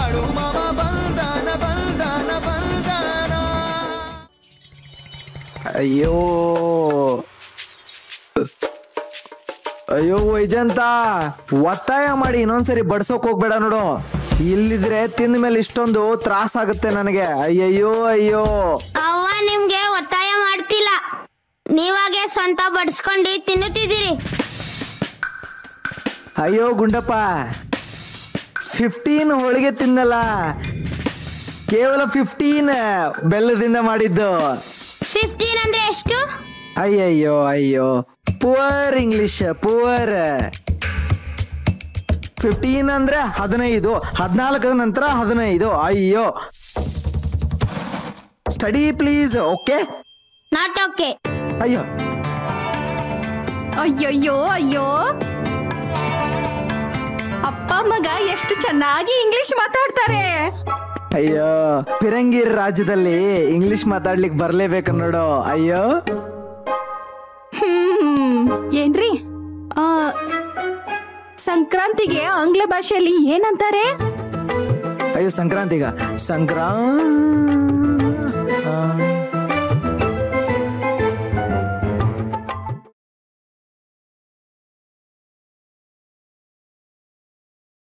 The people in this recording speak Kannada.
ಮಾಡು ಮಾಮ ಬಲ್ದಾನ ಬಲ್ದಾನ ಬಲ್ದಾನ ಅಯ್ಯೋ ಅಯ್ಯೋ ವೈಜಂತ ಒತ್ತಾಯ ಮಾಡಿ ಇನ್ನೊಂದ್ಸರಿ ಬಡ್ಸೋಕ್ ಹೋಗ್ಬೇಡ ನೋಡು ಇಲ್ಲಿದ್ರೆ ತಿಂದ ಮೇಲೆ ಇಷ್ಟೊಂದು ತ್ರಾಸ ಆಗುತ್ತೆ ನನಗೆ ಅಯ್ಯಯ್ಯೋ ಅಯ್ಯೋ ಅವ್ವ ನಿಮ್ಗೆ ಒತ್ತಾಯ ಮಾಡ್ತಿಲ್ಲ ನೀವಾಗೆ ಸ್ವಂತ ಬಡ್ಸ್ಕೊಂಡು ತಿನ್ನುತ್ತಿದ್ದೀರಿ ಅಯ್ಯೋ ಗುಂಡಪ್ಪ ಫಿಫ್ಟೀನ್ ಹೋಳಿಗೆ ತಿನ್ನಲ್ಲ ಕೇವಲ ಫಿಫ್ಟೀನ್ ಬೆಲ್ಲದಿಂದ ಮಾಡಿದ್ದು ಫಿಫ್ಟೀನ್ ಅಂದ್ರೆ ಎಷ್ಟು ಅಯ್ಯಯ್ಯೋ ಅಯ್ಯೋ ಪುವರ್ ಇಂಗ್ಲಿಷ್ ಪುವರ್ ಫಿಫ್ಟೀನ್ ಅಂದ್ರೆ ಹದಿನೈದು ಹದಿನಾಲ್ಕರ ನಂತರ ಹದಿನೈದು ಅಯ್ಯೋ study please okay not okay ಅಯ್ಯೋ ಅಯ್ಯಯ್ಯೋ ಅಯ್ಯೋ ಅಪ್ಪ ಮಗ ಎಷ್ಟು ಚೆನ್ನಾಗಿ ಇಂಗ್ಲಿಷ್ ಮಾತಾಡ್ತಾರೆ ಅಯ್ಯೋ ಫಿರಂಗಿರ್ ರಾಜ್ಯದಲ್ಲಿ ಇಂಗ್ಲಿಷ್ ಮಾತಾಡ್ಲಿಕ್ಕೆ ಬರ್ಲೇಬೇಕು ನೋಡು ಅಯ್ಯೋ ಹ್ಮ್ ಏನ್ರಿ ಆ, ಸಂಕ್ರಾಂತಿಗೆ ಆಂಗ್ಲ ಭಾಷೆಯಲ್ಲಿ ಏನಂತಾರೆ ಅಯ್ಯೋ ಸಂಕ್ರಾಂತಿಗ ಸಂಕ್ರಾ ಆ,